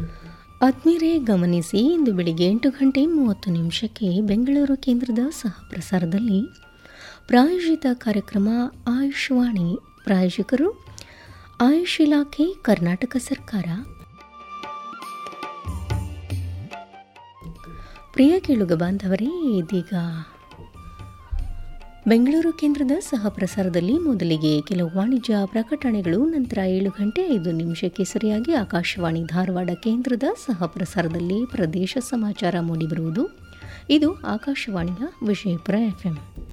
ಆತ್ಮೀಯರೇ ಗಮನಿಸಿ ಇಂದು ಬೆಳಿಗ್ಗೆ ಎಂಟು ಗಂಟೆ ಮೂವತ್ತು ನಿಮಿಷಕ್ಕೆ ಬೆಂಗಳೂರು ಕೇಂದ್ರದ ಸಹ ಪ್ರಸಾರದಲ್ಲಿ ಪ್ರಾಯೋಜಿತ ಕಾರ್ಯಕ್ರಮ ಆಯುಷ್ವಾಣಿ ಪ್ರಾಯೋಜಕರು ಆಯುಷ್ ಇಲಾಖೆ ಕರ್ನಾಟಕ ಸರ್ಕಾರ ಪ್ರಿಯ ಕೇಳುಗ ಬಾಂಧವರೇ ಇದೀಗ ಬೆಂಗಳೂರು ಕೇಂದ್ರದ ಸಹ ಪ್ರಸಾರದಲ್ಲಿ ಮೊದಲಿಗೆ ಕೆಲವು ವಾಣಿಜ್ಯ ಪ್ರಕಟಣೆಗಳು ನಂತರ ಏಳು ಗಂಟೆ ಐದು ನಿಮಿಷಕ್ಕೆ ಸರಿಯಾಗಿ ಆಕಾಶವಾಣಿ ಧಾರವಾಡ ಕೇಂದ್ರದ ಸಹ ಪ್ರಸಾರದಲ್ಲಿ ಪ್ರದೇಶ ಸಮಾಚಾರ ಮೂಡಿಬರುವುದು ಇದು ಆಕಾಶವಾಣಿಯ ವಿಜಯಪುರ ಎಫ್ಎಂ